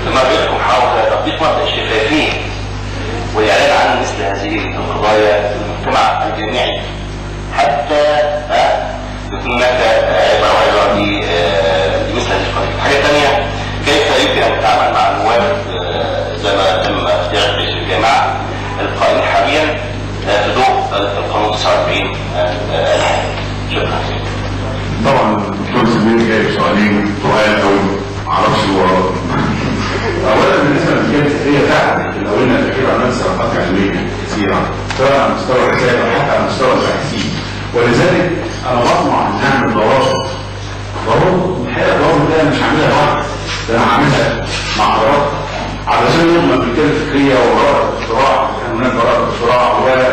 ثم بيحكم حول تطبيق مبدا الشفافيه والاعلان عن مثل هذه القضايا في المجتمع الجامعي حتى ها، يكون هناك عبره وعبره لمثل هذه القضايا. الحاجه الثانيه كيف يمكن ان نتعامل مع النواب آه، زي ما تم اختيار رئيس الجامعه القائم حاليا آه، في ضوء القانون 49 آه، آه، الحالي. شكرا. طبعا الدكتور سمير جايب سؤالين طوال قوي معرفش هو اولا بالنسبه للجهاز هي فعلا في الاونه الاخيره عملت سرقات علميه كثيره سواء على مستوى الرسائل او حتى على مستوى الباحثين ولذلك انا بطمع ان نعمل ضوابط ضوابط الحقيقه الضوابط دي انا مش عاملها لوحدي ده انا عاملها مع حضرتك علشان نضمن الكلمه الفكريه وبراءه الاختراع كان هناك براءه الاختراع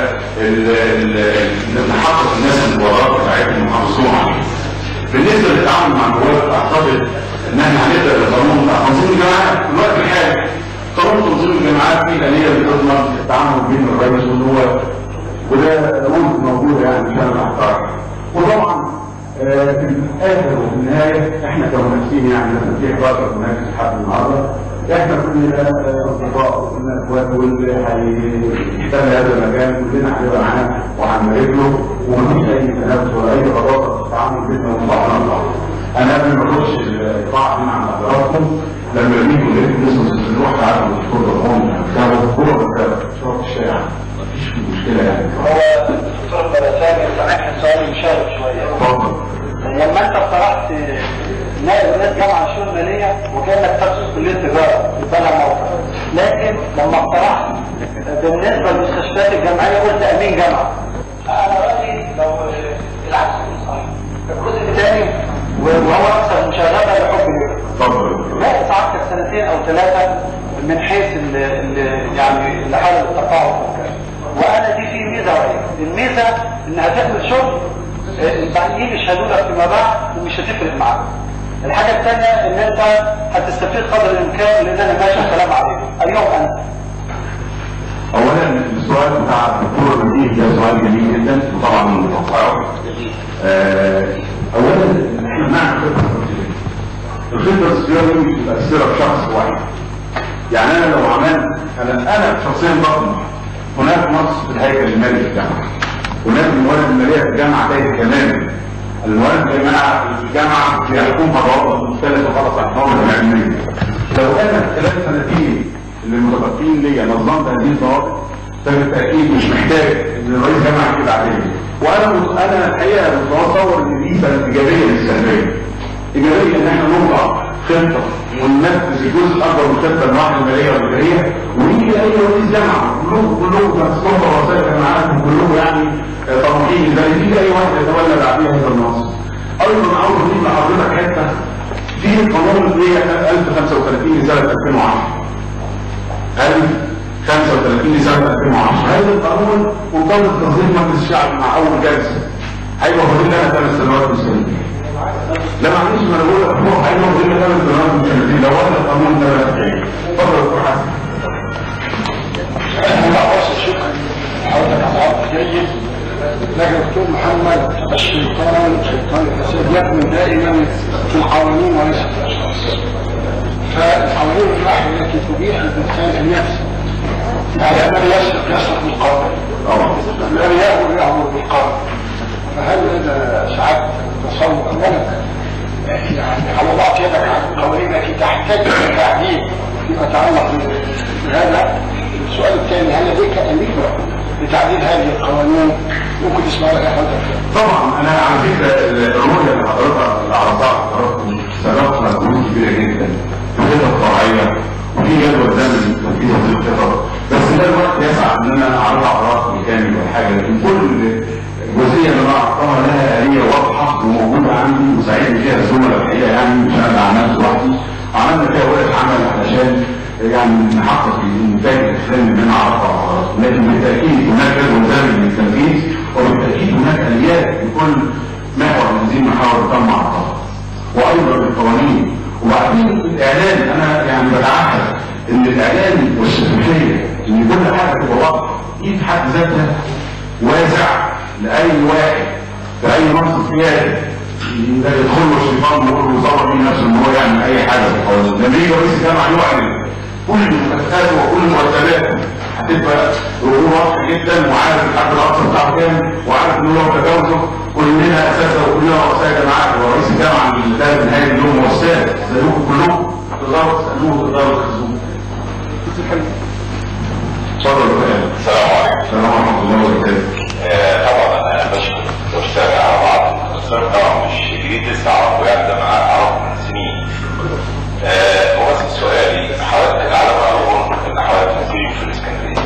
ونحقق الناس المبادرات بتاعتهم وحافظوهم عليها. بالنسبه للتعامل مع النواب اعتقد ان احنا هنبدا بالقانون بتاع تنظيم الجامعات في الوقت الحالي. قانون تنظيم الجامعات فيه آلية بتضمن التعامل بين الرئيس والنواب وده نموذج موجود يعني مش انا بحترم. وطبعا آه، في الاخر وفي النهايه احنا كمنافسين يعني مثلا في 11 منافس لحد النهارده احنا كلنا اصدقاء وكلنا اخوات واللي هيحتل هذا المكان كلنا هنبقى معاه وهنبارك له ومفيش اي تنافس ولا اي غضاضه في التعامل بيننا وبين بعضنا انا قبل ما اخش القاعه هنا عند حضراتكم لما بيجوا لقيت ناس نروح تعالوا الدكتور رمضان كانوا هو مكتبه شرط الشارع مفيش مشكله يعني هو دكتور بلساني سامحني سؤال مشابه شويه اتفضل لما انت اقترحت نائب رئيس جامعه شؤون ماليه وكانك تخصص كليه تجاره يبقى لها موقع لكن لما اقترحت بالنسبه للمستشفيات الجامعيه قلت امين جامعه انا رايي لو العكس يكون صحيح الجزء الثاني وهو اكثر مشاغبه لحب اليوم اتفضل لا ساعتك سنتين او ثلاثة من حيث ال ال يعني الحالة التقاعد والكلام. وانا دي في ميزة وعيب الميزة انها تعمل شغل آه، البعدين يشهدوا لك فيما بعد ومش هتفرق معاك الحاجة الثانية ان انت هتستفيد قدر الامكان لان انا ماشي الكلام عليك اليوم انت اولا السؤال بتاع الدكتور نبيه ده سؤال جميل جدا وطبعا متوقعه آه، اولا احنا بنعمل خطه استراتيجيه الخطه الاستراتيجيه مش متاثره بشخص واحد يعني انا لو عملت انا انا شخصيا بطمح هناك نقص في الهيكل المالي في الجامعه هناك الموارد الماليه في الجامعه تايه تماما الموارد الجامعه في الجامعه بيحكمها ضوابط مختلفه خلاص احكام العلميه لو انا خلال سنتين اللي المتبقين ليا نظمت هذه الضوابط فبالتاكيد مش محتاج ان رئيس جامعه يكتب عليه وانا مت- انا الحقيقه متصور ان دي سبب ايجابيه للسلبيه ايجابيه ان احنا نوضع خطه وننفذ الجزء الاكبر من الخطه الواحده الماليه والاداريه ونيجي اي رئيس جامعه كلهم كلهم تنسيقهم ورسائل جامعات وكلهم يعني آه، طموحين زي يجي اي واحد يتولى بعديها هذا النص ايضا عاوز اضيف لحضرتك حته في القانون 1035 لسنه 2010 هذه 35 لسنة 2010 هذا القانون مرتبط تنظيم مجلس الشعب مع أول جلسة هيبقى فاضل لنا ثلاث سنوات مستنيين لا معلش ما انا بقول لك هو هيبقى فاضل لنا ثلاث سنوات مستنيين لو وصل القانون ده بقى اتفضل يا دكتور حسن حضرتك على عرض جيد لكن دكتور محمد الشيطان شيطان الحسد يكمن دائما في القوانين وليس في الاشخاص فالقوانين الواحدة التي تبيح للانسان ان يفسد يعني الذي يسرق يسرق بالقانون طبعا الذي يامر يامر بالقانون فهل هذا ساعات تصور اولا يعني على وضعت يدك عن القوانين التي تحتاج الى تعديل فيما يتعلق بهذا السؤال الثاني هل لديك أليفة لتعديل هذه القوانين ممكن تسمع لك حضرتك طبعا انا على فكره الرؤيه اللي حضرتك اللي عرضتها حضرتك سبقنا جهود كبيره جدا في الخطط الطبيعيه وفي جدول زمني تنفيذ هذه الخطط بس ده الوقت يسعى ان انا اعرض حضرتك بالكامل والحاجه لكن كل جزئيه اللي انا اعرضتها لها اليه واضحه وموجوده عندي وساعدني فيها الزملاء الحقيقه يعني مش انا اللي عملت لوحدي عملنا فيها ورقه عمل علشان يعني نحقق الانتاج الاسلامي اللي انا اعرفها لكن بالتاكيد هناك جدول زمني للتنفيذ وبالتاكيد هناك اليات لكل محور من هذه المحاور تم عرضها وايضا القوانين وبعدين الاعلان انا يعني بتعهد ان الاعلان والشفافيه ان كل حاجه تبقى واضحه دي في حد ذاتها واسع لاي واحد في اي منصب سياسي لا يدخل له الشيطان ويقول له يصور بيه نفسه ان هو يعمل اي حاجه في القوانين لما يجي رئيس الجامعه يعلن كل مكافآته وكل مرتباته هتبقى امور واضحه جدا وعارف الحد الاقصى بتاعه كام وعارف ان هو تجاوزه كلنا اساتذه وكلنا رؤساء جامعات ورئيس الجامعه اللي ده نهايه اليوم هو استاذ زيكم كلكم تقدروا تسالوه تقدروا تخزوه اتفضل يا السلام عليكم السلام ورحمه الله وبركاته آه، طبعا انا بشكر الاستاذ على بعض الاستاذ طبعا مش جديد لسه اعرفه يعني ده معاه اعرفه من سنين آه، هو بس سؤالي حضرتك على ما اظن ان حضرتك مقيم في الاسكندريه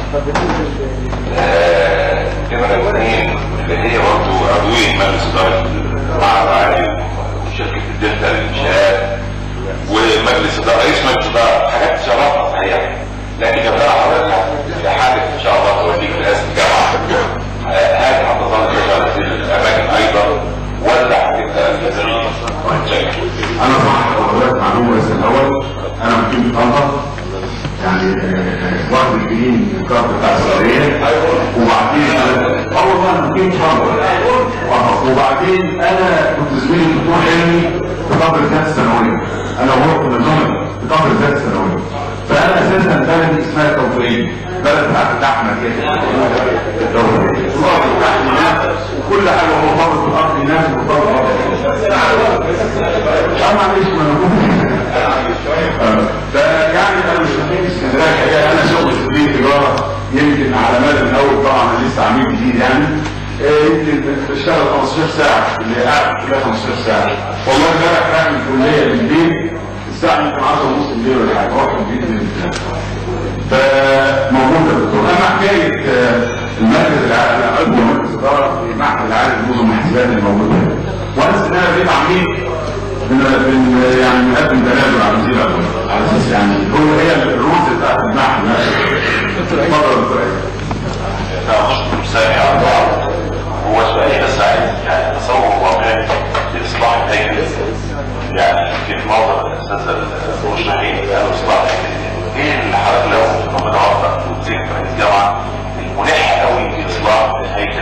آه، نمرة اثنين اللي هي برضه عضوية مجلس إدارة المعهد العالي وشركة الدلتا للإنشاءات ومجلس إدارة رئيس مجلس إدارة حاجات تشرفنا صحيح لكن يا ترى حضرتك في حالة إن شاء الله توديك رئاسة الجامعة آه، هل هتظل تشتغل في الأماكن أيضا ولا هتبقى تدريس؟ انا صح حضرتك معلومه بس الاول انا مقيم في طنطا يعني آه، واخد الجنين الكارت بتاع السعوديه وبعدين انا اه والله انا مقيم في طنطا آه، وبعدين انا كنت زميلي الدكتور حلمي في فتره ذات الثانويه انا وهو كنا زملاء في فتره ذات الثانويه فانا اساسا بلدي اسمها التوفيق بلد بتاعت اللحمه كده التوفيق تحت هناك وكل حاجه مرتبط بالارض هناك مرتبط اه معلش ما انا فيعني انا مش فاهم اسكندريه الحقيقه انا شغل في كليه تجاره يمكن على مدى من اول طبعا انا لسه عميل جديد يعني آه، يمكن بشتغل 15 ساعه اللي قاعد في الكليه 15 ساعه والله امبارح رايح من الكليه بالليل الساعه يمكن 10 ونص بالليل ولا حاجه رحت البيت من فموجود يا دكتور اما حكايه آه، المركز العالي عضو مركز اداره في معهد العالي للنظم الحسابات الموجود هنا وانا انا بقيت عميل من من يعني مقدم تنازل عن وزير الأول. على اساس يعني هو هي الرمز بتاعت المعهد اتفضل يا دكتور مش سامع على بعض هو سؤالي بس عايز يعني تصور واقعي لاصلاح الهيكل يعني في معظم الاساتذه المرشحين قالوا اصلاح الهيكل ايه اللي حضرتك لو متوقع وتسيب رئيس جامعه الملح قوي في اصلاح الهيكل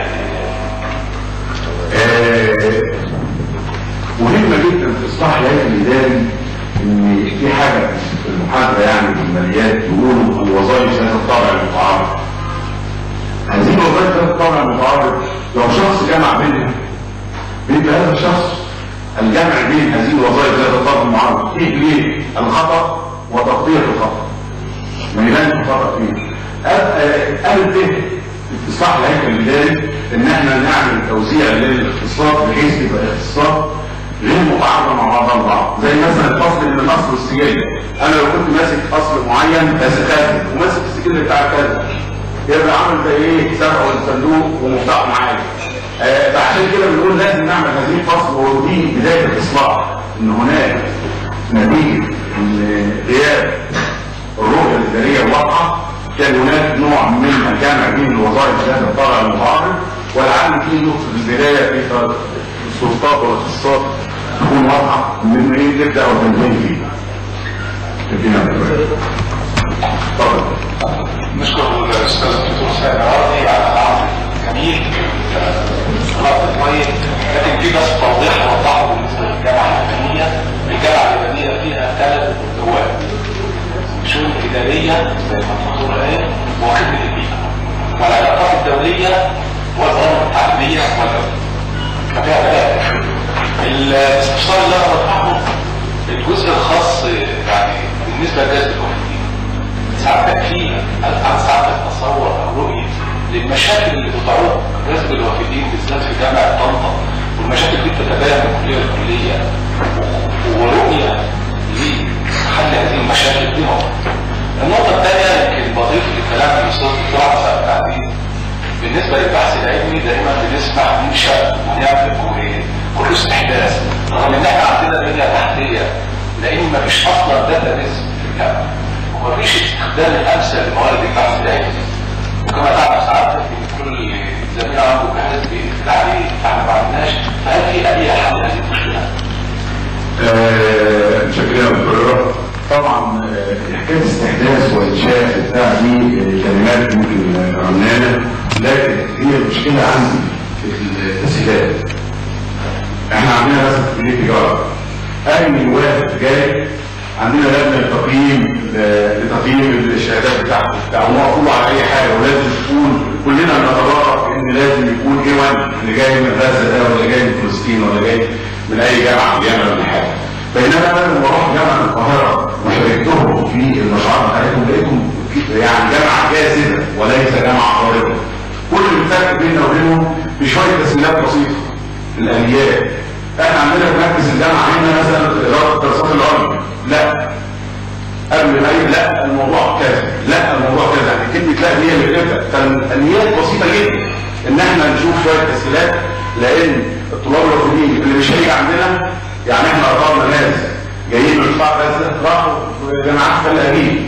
آه، مهمة جدا في إصلاح الهيكل الإداري إن في حاجة في المحاضرة يعني في الماليات يقولوا الوظائف ذات الطابع المتعارض. هذه الوظائف ذات الطابع المتعارض لو شخص جمع بينها بيبقى هذا الشخص الجمع بين هذه الوظائف ذات الطابع المتعارض فيه ليه؟ الخطأ وتغطية الخطأ. ما يبانش الخطأ فيه. ألف في إصلاح الهيكل الإداري إن إحنا نعمل توزيع للاختصاص بحيث يبقى اختصاص غير متعارضه مع بعضها البعض زي مثلا الفصل من الاصل والسجل انا لو كنت ماسك فصل معين بس خاتم وماسك السجل بتاع كذا يبقى عامل زي ايه سبع والصندوق ومفتاح معايا آه فعشان كده بنقول لازم نعمل هذه الفصل ودي بدايه الاصلاح ان هناك نتيجه ان غياب الرؤيه الاداريه الواضحه كان هناك نوع من الجمع بين الوظائف ذات الطابع المتعارض ولعل في نقطه البدايه في السلطات والاختصاصات تكون واضحه من ايه تبدا وتنتهي فيه. تفضل. نشكر الاستاذ الدكتور سامي راضي على العرض الجميل خلاص طيب لكن في بس توضيح اوضحه بالنسبه للجامعه اليابانيه الجامعه اليابانيه فيها ثلاث دوائر شؤون اداريه زي ما الدكتور قال وخدمه البيئه والعلاقات الدوليه والظواهر التعليميه والدوليه ففيها ثلاثه الاستفسار اللي انا بطرحه الجزء الخاص يعني بالنسبه لجذب الوحيدين ساعتك في عن ساعتك تصور او رؤية للمشاكل اللي بتعوق جذب الوافدين بالذات في جامعة طنطا والمشاكل دي بتتباين من كلية لكلية ورؤية لحل هذه المشاكل دي نقطة. النقطة الثانية يمكن بضيف لكلام الأستاذ الدكتور حسن التعديل بالنسبة للبحث العلمي دايما بنسمع منشأ ونعمل كل استحداث رغم ان احنا عندنا بنية تحتية لان مفيش اصلا داتا بيز في الجامعة ومفيش استخدام الامثل لموارد البحث العلمي وكما تعرف سعادتك ان كل زميل عنده جهاز بيقفل عليه فاحنا ما عملناش فهل في آلية حل هذه المشكلة؟ شكرا يا دكتور طبعا آه، حكايه استحداث وانشاء بتاع دي آه، كلمات ممكن رنانه لكن هي المشكله عندي في التسهيلات احنا عندنا بس في كليه تجاره اي واحد جاي عندنا لجنه تقييم ل- لتقييم بتاعته بتاع ومقفول على اي حاجه ولازم تكون كلنا نتضارب ان لازم يكون ايه 1 اللي جاي من غزه ده ولا جاي من فلسطين ولا جاي من اي جامعه في اليمن ولا حاجه بينما انا لما رحت جامعه القاهره وشاركتهم في المشروعات بتاعتهم لقيتهم في- يعني جامعه جاذبه وليس جامعه طالبه كل الفرق بيننا وبينهم بشويه تسهيلات بسيطه الاليات احنا عندنا في مركز الجامعه هنا مثلا اداره الدراسات العليا لا قبل ما يقول لا الموضوع كذا لا الموضوع كذا يعني كلمه لا هي اللي بتبدا فالاليات بسيطه جدا ان احنا نشوف شويه تسهيلات لان الطلاب الوافدين اللي مش هيجي عندنا يعني احنا قطعنا ناس جايين من قطاع غزه راحوا جامعات فلاحين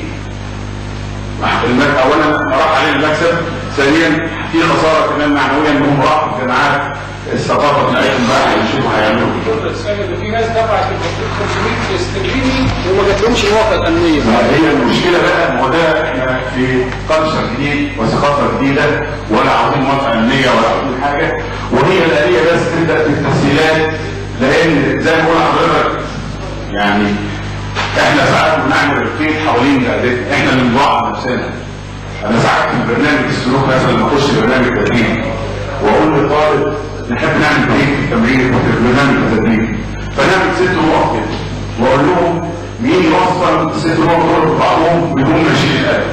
المك... اولا راح علينا المكسب ثانيا في خساره كمان معنويه ان هم راحوا الجامعات الثقافه بتاعتهم بقى هيشوفوا هيعملوا ايه في ناس دفعت 500 استرليني وما جاتلهمش موافقه امنيه ما هي المشكلة بقى ما هو ده احنا في كالتشر جديد وثقافة جديدة ولا عاوزين موافقة أمنية ولا عاوزين حاجة وهي الآلية بس تبدأ في التسهيلات لأن زي ما بقول لحضرتك يعني احنا ساعات بنعمل الخيط حوالين قاعدتنا احنا اللي بنضيع نفسنا انا ساعات في برنامج السلوك مثلا لما اخش برنامج تدريب واقول للطالب نحب نعمل بريك في التمرين في برنامج التدريب فنعمل ست نقط كده واقول لهم مين يوصل الست نقط دول ببعضهم بدون ما يشيل الآلة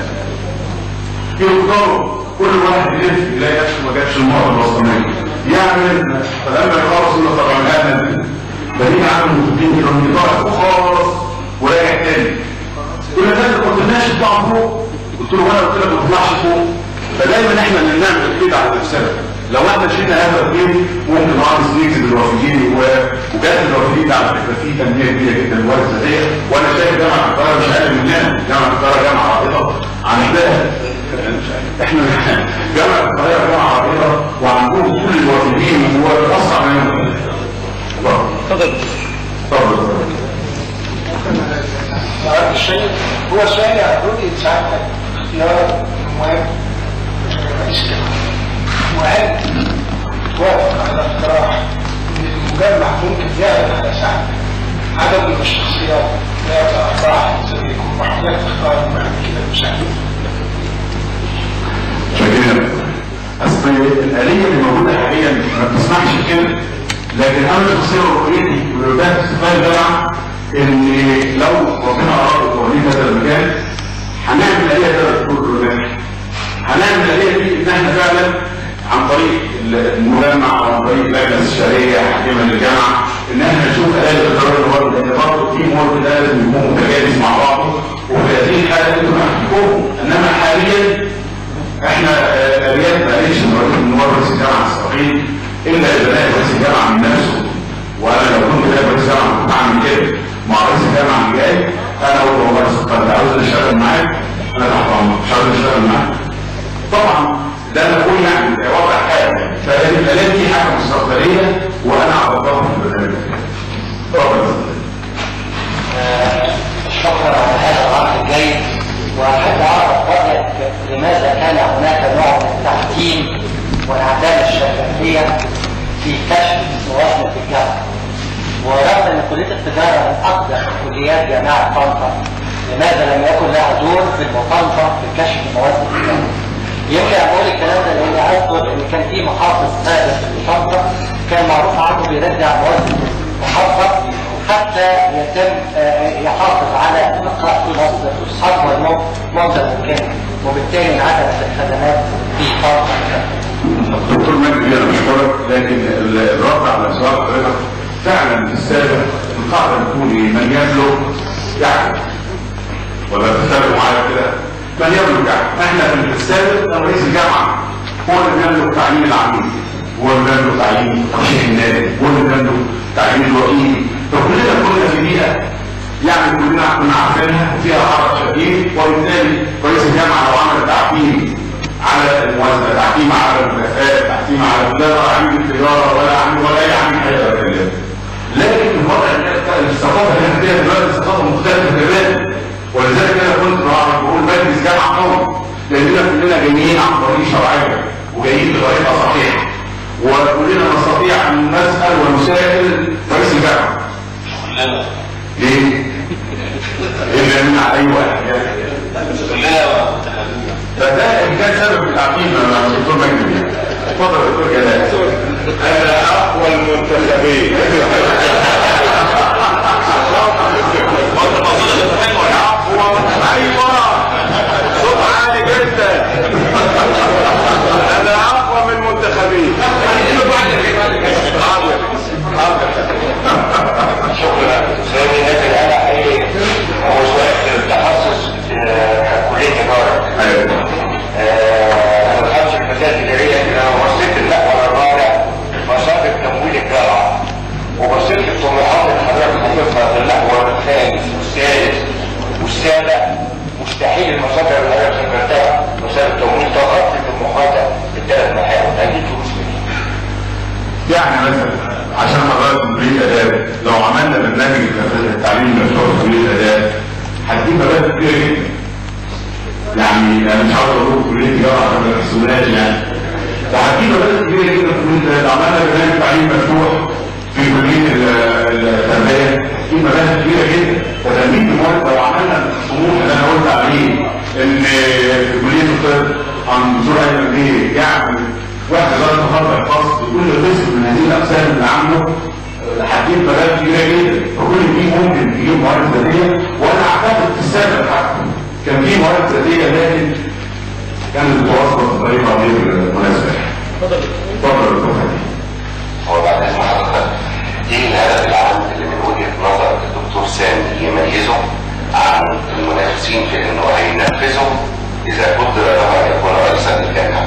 يختاروا كل واحد يلف يلاقي نفسه ما جابش المرة الوسطانية يعمل فلما يخلص يقول له طبعا هذا بنيجي عامل مدين كده طالع خالص وراجع تاني كل ده اللي كنت ماشي اطلع فوق قلت له وانا قلت لك ما تطلعش فوق فدايما احنا اللي نعمل الخيط على نفسنا لو احنا شلنا هذا الخيط ممكن نعرف نجذب الوافدين و- وجات الوافدين ده على فكره في تنميه كبيره جدا للوالد دي وانا شايف جامعه القاهره مش اقل مننا جامعه القاهره جامعه عريضه عندها احنا جامعه القاهره جامعه عريضه وعندهم كل الوافدين والاصعب منهم اتفضل اتفضل سؤال الشيء هو سؤال يعرضني ساعتك اختيار مهم رئيس الجامعة وهل توافق على اقتراح ان المجمع ممكن يعرض على ساعتك عدد من الشخصيات ذات ارباح زي يكون محاولات اختار بعد كده المساعدين شايفين اصل الآلية اللي موجودة حاليا ما بتسمحش كده لكن انا شخصيا رؤيتي وده في استقبال الجامعة ان لو ربنا اراد وولينا هذا المكان هنعمل آلية ده دكتور رباحي هنعمل آلية دي ان احنا فعلا عن طريق المجمع او عن طريق اللجنة الاستشارية حكيمة للجامعة ان احنا نشوف آلية القرار الوضع لان برضه في مور ده لازم يكون متجانس مع بعضه وفي هذه الحالة انتم هتحكموا انما حاليا احنا آه، اليات معلش من رئيس الجامعه الصغير الا اذا لقى رئيس الجامعه من نفسه وانا لو كنت لاقي رئيس الجامعه كنت هعمل كده مع رئيس الجامعه اللي جاي انا اقول له والله يا أستاذ، انت عاوز اشتغل معاك انا تحت امرك مش عاوز اشتغل معاك طبعا ده انا بقول يعني ده وضع حاجه فالالات دي حاجه مستقبليه وانا عرضتها في البرنامج اتفضل يا أستاذ. شكرا على هذا العرض الجيد واحب اعرف رايك لماذا كان هناك نوع من التحكيم وانعدام الشفافيه في كشف موازنه الجامعه ورغم ان كليه التجاره من اقدم كليات جامعه طنطا لماذا لم يكن لها دور في المطالبه بكشف موازنه الجامعه يمكن اقول الكلام ده لاني اذكر ان كان في محافظ سابق في طنطا كان معروف عنه بيرجع موازنه المحافظه حتى يتم آه، يحافظ على بقاء مصر الصدمه المنظر ممكن وبالتالي انعدمت الخدمات في طنطا دكتور مجدي انا بشكرك لكن ال- الرد على سؤال حضرتك فعلا في السابق القاعده بتقول ايه من يملك يعمل ولا تتفقوا معايا كده من يملك يعمل احنا في السابق كان رئيس الجامعه هو اللي بيملك تعيين العميد هو اللي بيملك تعيين ترشيح النادي هو اللي بيملك تعيين الوكيل فكلنا كنا في بيئه يعني كلنا كنا عارفينها وفيها حرج شديد وبالتالي رئيس الجامعه لو عمل تعقيم على الموازنه تعقيم على المكافآت تعقيم على لا ترى عميد التجاره ولا عميد ولا اي عميد هيقدر يتكلم لكن الوضع اللي- الثقافه اللي احنا فيها دلوقتي ثقافه مختلفه تماما ولذلك انا كنت بقول مجلس جامعه قوي لاننا كلنا جايين عن طريق شرعيه وجايين بطريقه صحيحه وكلنا نستطيع ان نسال ونسائل رئيس الجامعه ليه؟ الا من اي واحد يعني كلنا فده اللي كان سبب التعقيد مع الدكتور مجدي يعني. اتفضل يا دكتور جلال انا اقوى المنتخبين ايوه صوت عالي جدا انا اقوى من المنتخبين حاضر حاضر شكرا سامي لكن انا حقيقي هو شويه التخصص في كليه تجاره ايوه آه، انا دخلت في المجال الاداريه كده وبصيت المحور الرابع مصادر تمويل الجامعه وبصيت للطموحات اللي حضرتك حاططها في المحور الخامس والسادس والسابع مستحيل المصادر اللي حضرتك ذكرتها مصادر التمويل تغطي طموحاتها الثلاث محاور هجيب فلوس منين؟ يعني مثلا عشان حضرتك كلية آداب لو عملنا برنامج التعليم المفتوح في كلية آداب هتجيب مبالغ كبيرة جدا يعني انا مش عاوز اقول لكم كلية تجارة عشان ما تحسبوناش يعني فهتجيب مبالغ كبيرة جدا في كلية آداب لو عملنا برنامج تعليم مفتوح في كلية ال- التربية هتجيب مبالغ كبيرة جدا فتنمية المواد لو عملنا الطموح اللي انا قلت عليه ان في كلية الطب عن دكتور ايمن بيه يعمل واحد وزارة الخطر الخاص بكل قسم من هذه الأقسام اللي عامله هتجيب مبالغ كبيرة جدا فكل دي ممكن تجيب موارد ذاتية وأنا أعتقد في السابق حتى كان في موارد ذاتية لكن كانت بتوصل بطريقة غير مناسبة اتفضل اتفضل يا دكتور خالد. هو بعد اذن حضرتك ايه الهدف العام اللي من وجهه نظر الدكتور سامي يميزه عن المنافسين في انه هينفذه اذا قدر له ان يكون رئيسا للجامعه؟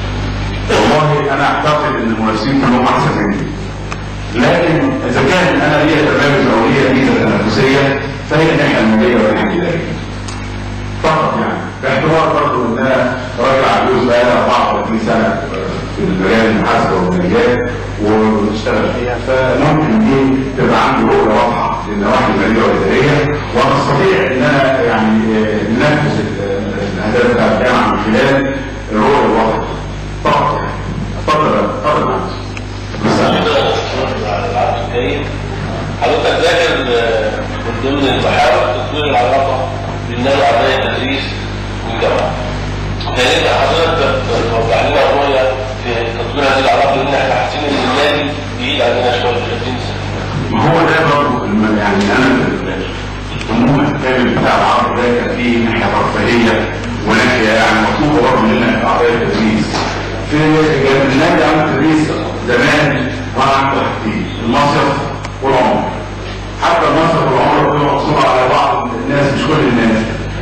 والله انا اعتقد ان المنافسين كلهم احسن مني لكن اذا كان انا ليا برنامج او ليا ميزه تنافسيه فهي الناحيه الماليه والناحيه الاداريه فقط يعني باعتبار برضه ان انا راجل عجوز بقى 34 سنه في المجال المحاسبه والماليات وبشتغل فيها فممكن دي تبقى عندي رؤيه واضحه للنواحي الماليه والاداريه واستطيع ان انا يعني آه، ننفذ ال- الاهداف بتاع الجامعه من خلال الرؤيه الواضحه فقط يعني اتفضل اتفضل يا مهندس. حضرتك ذاكر من ضمن المحاور تطوير العلاقه بين اعضاء التدريس والجامعه. فانت حضرتك توضح لنا رؤيه في تطوير هذه العلاقه لان احنا حاسين ان النادي بعيد عننا شويه في 30 سنه. ما هو ده برضه الم- يعني انا الطموح الكامل بتاع العرض ده كان فيه ناحيه ترفيهيه وناحيه يعني مطلوبه برضه مننا اعضاء التدريس. في جانب النادي عمل التدريس زمان وانا عنده حاجتين المصيف والعمر. حتى المصيف والعمر كانوا مقصورة على بعض الناس مش كل الناس.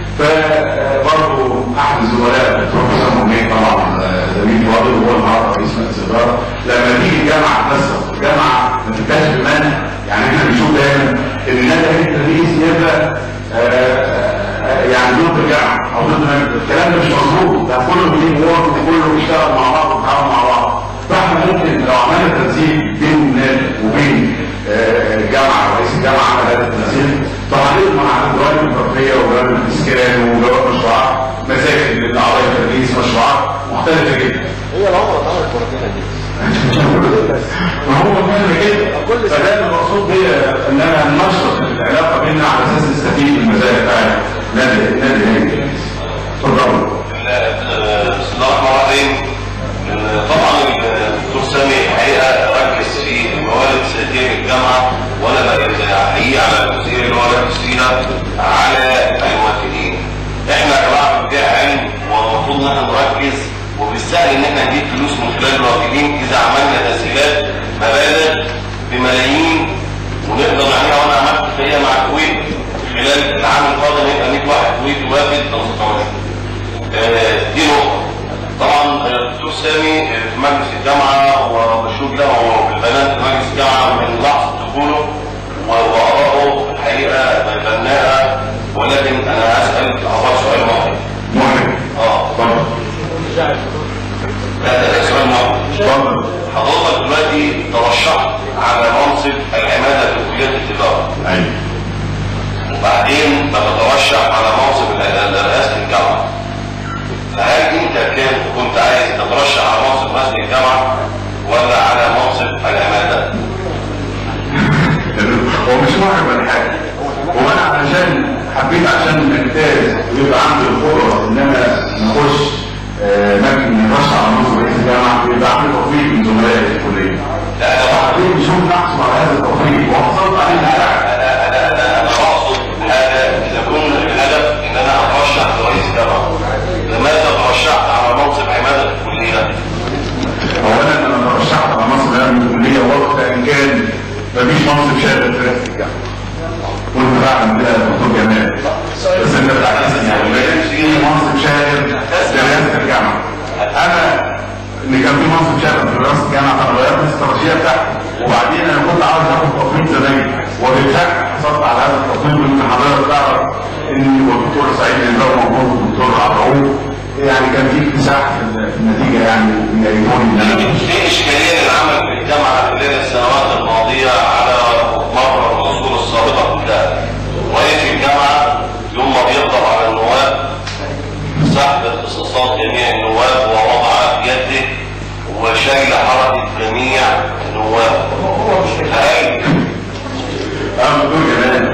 فبرضه احد الزملاء الدكتور حسام منير طبعا آه، زميلي فاضل وهو النهارده رئيس مجلس الاداره لما تيجي الجامعه تنسق الجامعه ما تبقاش بمنع يعني احنا بنشوف دايما ان نادي التدريس يبقى آه، آه، يعني ضد الجامعه او ضد المجلس. الكلام ده مش مظبوط ده كله بيجي وورد وكله بيشتغل مع بعض وبيتعاون مع بعض فاحنا ممكن لو عملنا تنسيق بين النادي وبين آه، الجامعه رئيس الجامعه عمل هذا التنسيق فهنقدر مع الجوانب الترفيهيه وجوانب الاسكان وجوانب مشروعات مساكن لاعضاء التدريس مشروعات مختلفه جدا هي العمره اتعملت مرتين دي ما هو فعلا كده فده المقصود بيه ان انا ننشط العلاقه بيننا على اساس نستفيد من المزايا بتاعت نادي نادي نادي اتفضلوا بسم الله الرحمن الرحيم طبعا الدكتور سامي الحقيقه ركز في الموارد الذاتيه للجامعه وانا بحييه على الجزئيه اللي هو ركز فيها على الموافقين. احنا يا جماعه في مجال علم والمفروض ان احنا نركز وبالسهل ان احنا نجيب فلوس من خلال الموافقين اذا عملنا تسهيلات مبالغ بملايين ونقدر نعملها وانا عملت فيها مع الكويت خلال العام القادم يبقى 100 واحد كويتي وافد 15 آه، دي نقطة طبعا آه، الدكتور سامي آه، في مجلس الجامعة ومشهود له بالبنات في مجلس الجامعة من لحظة دخوله و- وآراءه الحقيقة بناءة ولكن أنا هسأل أول سؤال واحد مهم اه اتفضل لا ده سؤال واحد اتفضل حضرتك دلوقتي ترشحت على منصب العمادة في كلية التجارة ايوه وبعدين بتترشح على منصب ال- رئاسة الجامعة فهل انت كان كنت عايز تترشح على منصب رئاسة الجامعة ولا على منصب العمادة؟ هو مش مهم ولا حاجه هو انا علشان حبيت عشان نجتاز ويبقى عندي القدره ان انا نخش كان في منصب شغل في رئاسه الجامعه فانا غيرت الاستراتيجيه بتاعتي وبعدين انا كنت عاوز اخد تصميم زمايلي وبالفعل حصلت على هذا التصميم من حضرتك تعرف اني والدكتور سعيد الانباوي موجود والدكتور عبد الرؤوف يعني كان في اكتساح في في النتيجه يعني من ايموني ان انا في اشكاليه للعمل في الجامعه خلال السنوات الماضيه على مر العصور السابقه كلها وهي في الجامعه يوم ما بيقدر على النواب سحب اختصاصات جميع النواب ووضعها في يده وشايل حركه جميع النواب هل اه دكتور جمال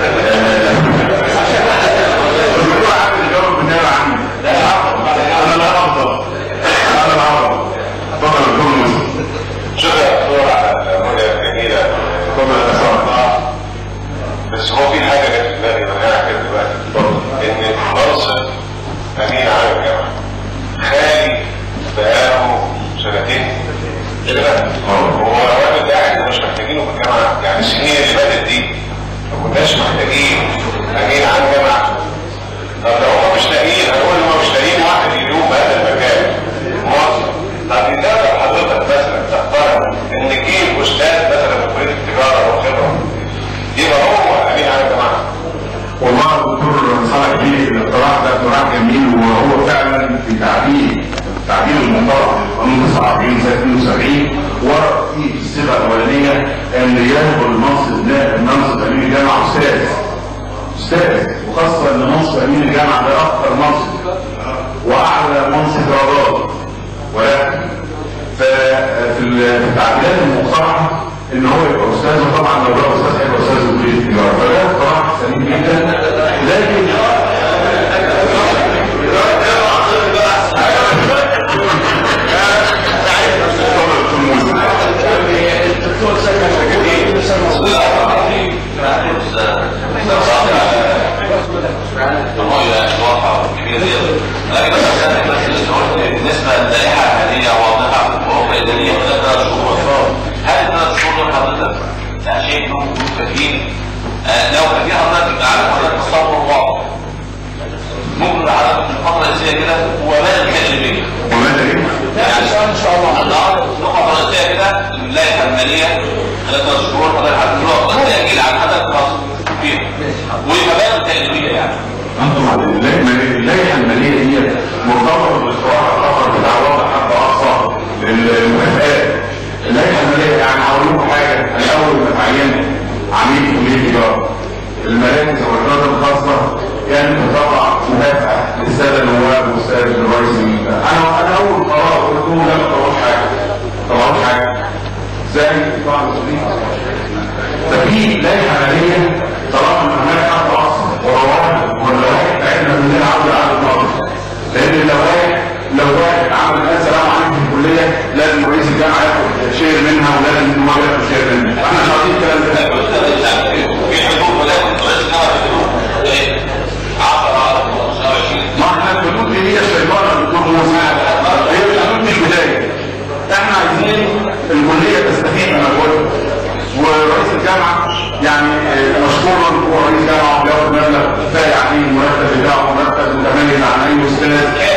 الدكتور عامل الجواب بالنيابه عني انا لا افضل انا لا افضل اتفضل يا دكتور مسلم شكرا يا دكتور على الرؤيه الجميله اتفضل يا دكتور بس هو في حاجه جت في بالي وانا كده دلوقتي ان منصب امين عام الجامعه خالي بقاله سنتين كده هو الراجل ده احنا مش محتاجينه في الجامعه يعني السنين اللي فاتت دي ما كناش محتاجين امين عام جامعه طب لو هم مش لاقيين هنقول هم مش لاقيين واحد يدوم بهذا المكان موظف طب لماذا حضرتك مثلا تختار ان تجيب استاذ مثلا في كليه التجاره وخبره يبقى هو امين عام جامعه والله الدكتور صالح بيه الاقتراح ده اقتراح جميل وهو فعلا في تعديل تعديل المنطقه قانون 49 سنه 72 ورد فيه في الصيغه الاولانيه ان يهب المنصب نائب منصب امين الجامعه استاذ استاذ وخاصه ان منصب امين الجامعه ده اكثر منصب واعلى منصب رياضات ولكن ففي التعديلات المقترحه ان هو يبقى استاذ وطبعا لو ده استاذ هيبقى استاذ في كليه التجاره فده اقتراح سليم جدا لكن الرؤية واضحة كبيرة جدا لكن بس كان بس نقول بالنسبة للائحة الحالية واضحة وهو إدارية كده ثلاث شهور هل الثلاث شهور دول حضرتك لا شيء موجود كفيل آه، لو كان في حضرتك يبقى على حضرتك تصور واضح ممكن حضرتك في الفترة الرئيسية كده وماذا التقليدية وماذا ايه؟ يعني ان شاء الله النهارده نقطه رئيسيه كده اللائحه الماليه ثلاث شهور حضرتك هتقول تاجيل عن حدث خاص فيها والمبالغ التقليديه يعني طبعا اللائحه اللائحة الماليه دي مرتبطه بالاقتراح الاخر بتاع وضع حد اقصى للمكافآت اللائحه الماليه يعني هقول لكم حاجه انا اول ما اتعينت عميد كليه تجاره المراكز والادارات الخاصه كانت بتضع مكافاه للساده النواب والساده الرئيس انا انا اول قرار قلت لهم لا ما تطلعوش حاجه ما تطلعوش حاجه زي قطاع المسؤولين ففي لائحه ماليه طالما ان هناك حد اصلا ورواتب واللوائح بتاعتنا كلنا عاوزه على النظر لان اللوائح لو واحد عمل الان سلام عليكم في الكليه لازم رئيس الجامعه ياخد شير منها ولازم النواب ياخد شير منها احنا مش عاوزين الكلام ده في حدود ولكن رئيس الجامعه في حدود ايه 10 على 25 ما احنا الحدود دي هي الشيطان يا دكتور موسى هي الحدود دي البدايه احنا عايزين الكليه تستفيد من الوقت ورئيس الجامعه يعني آه، مشكورا هو رئيس جامعه بياخد مبلغ كفايه عليه المرتب بتاعه مرتب متميز عن اي استاذ